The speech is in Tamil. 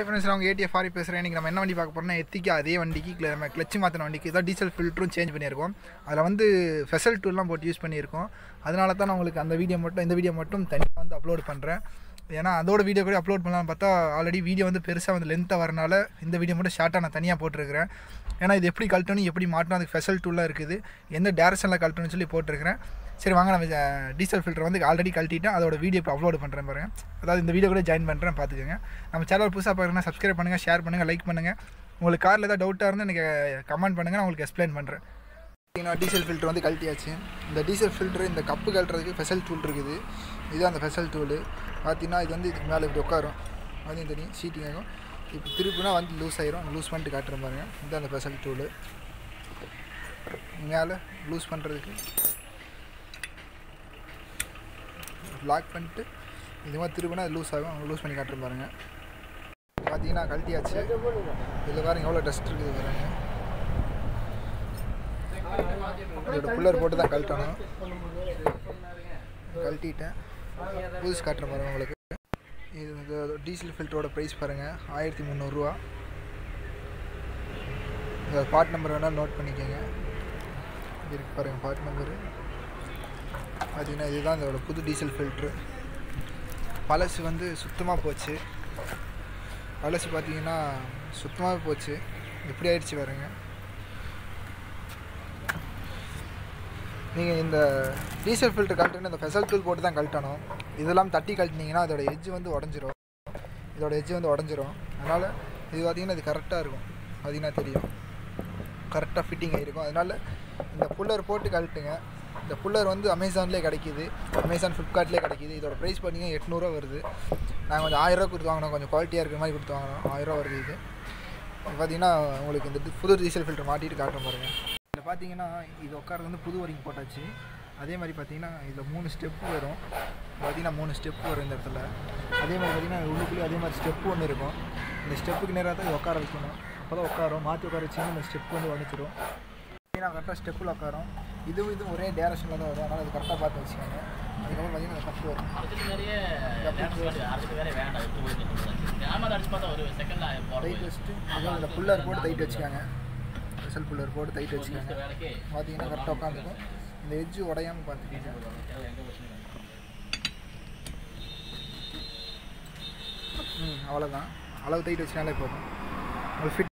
ஃப்ரெண்ட்ஸ் அவங்க ஏடிஎஃப் ஆரி பேசுகிறேன் இன்றைக்கி நம்ம என்ன வண்டி பார்க்க போகிறோம்னா எத்திக்கு அதே வண்டிக்கு cl- நம்ம கிளச்சு மாற்றின வண்டிக்கு இதான் டீசல் ஃபில்ட்ரும் சேஞ்ச் பண்ணியிருக்கோம் அதில் வந்து ஃபெசல் டூல்லாம் போட்டு யூஸ் பண்ணியிருக்கோம் அதனால தான் நான் உங்களுக்கு அந்த வீடியோ மட்டும் இந்த வீடியோ மட்டும் தனியாக வந்து அப்லோட் பண்ணுறேன் ஏன்னா அதோட வீடியோ கூட அப்லோட் பண்ணலாம்னு பார்த்தா ஆல்ரெடி வீடியோ வந்து பெருசாக வந்து லென்த்தாக வரனால இந்த வீடியோ மட்டும் ஷார்ட்டாக நான் தனியாக போட்டிருக்கிறேன் ஏன்னா இது எப்படி கழட்டணும் எப்படி மாட்டணும் அதுக்கு ஃபெசல் டூலாக இருக்குது எந்த டேரக்ஷனில் கழட்டணும்னு சொல்லி போட்டிருக்கிறேன் சரி வாங்க நம்ம டீசல் ஃபில்டர் வந்து ஆல்ரெடி கழட்டிட்டேன் அதோட வீடியோ இப்போ அப்லோட் பண்ணுறேன் பாருங்க அதாவது இந்த வீடியோ கூட ஜாயின் பண்ணுறேன் பார்த்துக்கோங்க நம்ம சேனல் புதுசாக பார்க்குறேன்னா சப்ஸ்கிரைப் பண்ணுங்கள் ஷேர் பண்ணுங்கள் லைக் பண்ணுங்கள் உங்களுக்கு காரில் ஏதாவது டவுட்டாக இருந்தால் எனக்கு கமெண்ட் பண்ணுங்கள் நான் உங்களுக்கு எக்ஸ்பிளைன் பண்ணுறேன் பார்த்தீங்கன்னா டீசல் ஃபில்டர் வந்து கழட்டியாச்சு இந்த டீசல் ஃபில்டர் இந்த கப்பு கழட்டுறதுக்கு ஃபெசல் டூல் இருக்குது இது அந்த ஃபெசல் டூலு பார்த்தீங்கன்னா இது வந்து இதுக்கு மேலே இப்படி உட்காரும் அதையும் தெரியும் சீட்டிங் ஆகும் இப்போ திருப்பினா வந்து லூஸ் ஆயிரும் லூஸ் பண்ணிட்டு காட்டுறேன் பாருங்க இது அந்த ஃபெசல் டூலு மேலே லூஸ் பண்ணுறதுக்கு லாக் பண்ணிட்டு இது மாதிரி திருப்பினா அது லூஸ் ஆகும் லூஸ் பண்ணி காட்டுறேன் பாருங்க பார்த்தீங்கன்னா கழட்டியாச்சு இதில் பாருங்க எவ்வளோ டஸ்ட் இருக்குது பாருங்க இதோட புல்லர் போட்டு தான் கழட்டணும் கழட்டிட்டேன் புதுசு காட்டுறேன் பாருங்க உங்களுக்கு இது வந்து டீசல் ஃபில்டரோட ப்ரைஸ் பாருங்கள் ஆயிரத்தி முந்நூறுரூவா இந்த பார்ட் நம்பர் வேணால் நோட் பண்ணிக்கோங்க இது இருக்கு பாருங்கள் பார்ட் நம்பரு பார்த்தீங்கன்னா இதுதான் இதோட புது டீசல் ஃபில்ட்ரு பழசு வந்து சுத்தமாக போச்சு பழசு பார்த்தீங்கன்னா சுத்தமாக போச்சு எப்படி ஆயிடுச்சு பாருங்க நீங்கள் இந்த டீசல் ஃபில்டர் கழட்டுன்னு இந்த ஃபெசல் டூல் போட்டு தான் கழட்டணும் இதெல்லாம் தட்டி கழட்டினீங்கன்னா அதோட எட்ஜ் வந்து உடஞ்சிரும் இதோட எட்ஜ் வந்து உடஞ்சிரும் அதனால் இது பார்த்தீங்கன்னா இது கரெக்டாக இருக்கும் பார்த்தீங்கன்னா தெரியும் கரெக்டாக ஃபிட்டிங் ஆகிருக்கும் அதனால் இந்த புல்லர் போட்டு கழட்டுங்க இந்த புல்லர் வந்து அமேசான்லேயே கிடைக்கிது அமேசான் ஃப்ளிப்கார்ட்லேயே கிடைக்கிது இதோட ப்ரைஸ் பார்த்தீங்கன்னா எட்நூறுவா வருது நாங்கள் கொஞ்சம் ஆயிரரூவா கொடுத்து வாங்கினோம் கொஞ்சம் குவாலிட்டியாக இருக்கிற மாதிரி கொடுத்து வாங்கினோம் ஆயிரரூவா வருது இது இது பார்த்தீங்கன்னா உங்களுக்கு இந்த டி- புது டீசல் ஃபில்டர் மாட்டிட்டு காட்டுறேன் பாருங்க இதில் பார்த்தீங்கன்னா இது உட்காரது வந்து புது வரிங் போட்டாச்சு அதே மாதிரி பார்த்தீங்கன்னா இதில் மூணு ஸ்டெப்பு வரும் பார்த்தீங்கன்னா மூணு ஸ்டெப்பு வரும் இந்த இடத்துல அதே மாதிரி பார்த்தீங்கன்னா உள்ளுக்குள்ளேயே அதே மாதிரி ஸ்டெப்பு ஒன்று இருக்கும் இந்த ஸ்டெப்புக்கு நேராக தான் இது உட்கார வைக்கணும் அப்போ தான் உட்காரும் மாற்றி உட்கார வச்சிங்கன்னா இந்த ஸ்டெப் வந்து உடச்சிரும் பார்த்தீங்கன்னா கரெக்டாக ஸ்டெப்பில் உட்காரும் இதுவும் இதுவும் ஒரே டேரக்ஷனில் தான் வரும் அதனால் அது கரெக்டாக பார்த்து வச்சுக்கோங்க அதுக்கப்புறம் பார்த்தீங்கன்னா இந்த கப்பு வரும் அதுக்கு நிறைய டான்ஸ் பாட்டு அதுக்கு வேற வேண்டாம் எடுத்து போயிட்டு கேமரா அடிச்சு பார்த்தா ஒரு செகண்ட்ல போட டைட் வச்சுட்டு அதுவும் இந்த புல்லர் போட்டு டைட் வச்சுக்காங்க ஸ்பெஷல் புல்லர் போட்டு டைட் வச்சுக்காங்க வேலைக்கு பார்த்தீங்கன்னா கரெக்டாக உட்காந்துக்கும் இந்த எட்ஜு உடையாமல் பார்த்துக்கோங்க எங்க போச்சுன்னு ம் அவ்வளோதான் அளவு டைட் வச்சினாலே போதும் உங்களுக்கு ஃபிட்